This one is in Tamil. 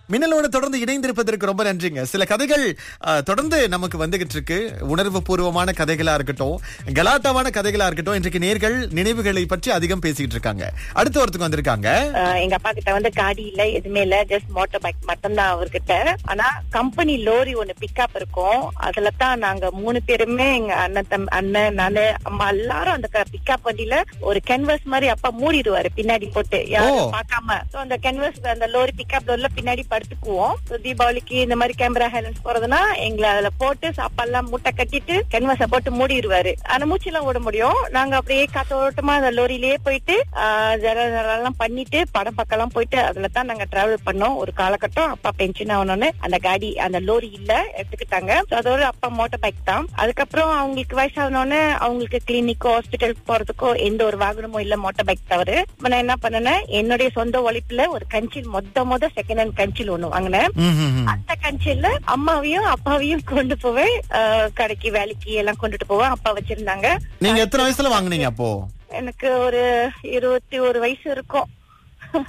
மின்னலோட தொடர்ந்து இணைந்திருப்பதற்கு ரொம்ப நன்றிங்க சில கதைகள் அஹ், தொடர்ந்து நமக்கு வந்துகிட்டு இருக்கு உணர்வு பூர்வமான கதைகளா இருக்கட்டும் கலாட்டாவான கதைகளா இருக்கட்டும் இன்றைக்கு நேர்கள் நினைவுகளை பற்றி அதிகம் பேசிக்கிட்டு இருக்காங்க அடுத்து ஒருத்தங்க வந்திருக்காங்க ஆஹ் எங்க அப்பா கிட்ட வந்து காடி இல்ல எதுவுமே இல்ல ஜஸ்ட் மோட்டார் பைக் மட்டும்தான் அவர்கிட்ட ஆனா கம்பெனி லோரி ஒண்ணு பிக்கப் இருக்கும் அதுல தான் நாங்க மூணு பேருமே எங்க அண்ணன் தம் அண்ணன் நானு அம்மா எல்லாரும் அந்த பிக்கப் வண்டியில ஒரு கேன்வஸ் மாதிரி அப்பா மூடிடுவாரு பின்னாடி போட்டு யாரும் ஓ. பார்க்காம So அந்த கேன்வஸ் அந்த லோரி பிக்கப் லோரில பின்னாடி படுத்துக்குவோம் So தீபாவளிக்கு இந்த மாதிரி கேமரா ஹைலன்ஸ் போறதுன்னா எங்களை அதுல போட்டு சாப்பாடுலாம் மூட்டை கட்டிட்டு கேன்வஸ போட்டு மூடிடுவாரு ஆனா மூச்செல்லாம் ஓட முடியும் நாங்க அப்படியே காத்தோட்டமா அந்த லோரியிலேயே போயிட்டு ஆஹ் ஜர ஜரெல்லாம் பண்ணிட்டு படம் பக்கம்லாம் போயிட்டு அதுல தான் நாங்க டிராவல் பண்ணோம் ஒரு காலகட்டம் அப்பா பென்ஷன் ஆகணும்னு அந்த காடி அந்த லோரி இல்ல எடுத்துக்கிட்டாங்க So அதோட அப்பா மோட்டார் பைக் தான் அதுக்கப்புறம் அவங்களுக்கு வயசாகணும்னு அவங்களுக்கு கிளினிக்கோ ஹாஸ்பிட்டல் போறதுக்கோ எந்த ஒரு வாகனமும் இல்ல மோட்டார் பைக் தவிர இப்ப நான் என்ன பண்ணேன்னா என்னுடைய சொந்த உழைப்புல ஒரு கஞ்சில் மொத்த மொத செகண்ட் ஹேண்ட் கஞ்சில் ஒண்ணு வாங்கினேன் ம், ம், ம். அந்த கஞ்சில அம்மாவையும் அப்பாவையும் கொண்டு போவேன் ஆஹ் கடைக்கு வேலைக்கு எல்லாம் கொண்டுட்டு போவேன் அப்பா வச்சிருந்தாங்க நீங்க எத்தனை வயசுல வாங்குனீங்க அப்போ எனக்கு ஒரு இருபத்தி ஒரு வயசு இருக்கும்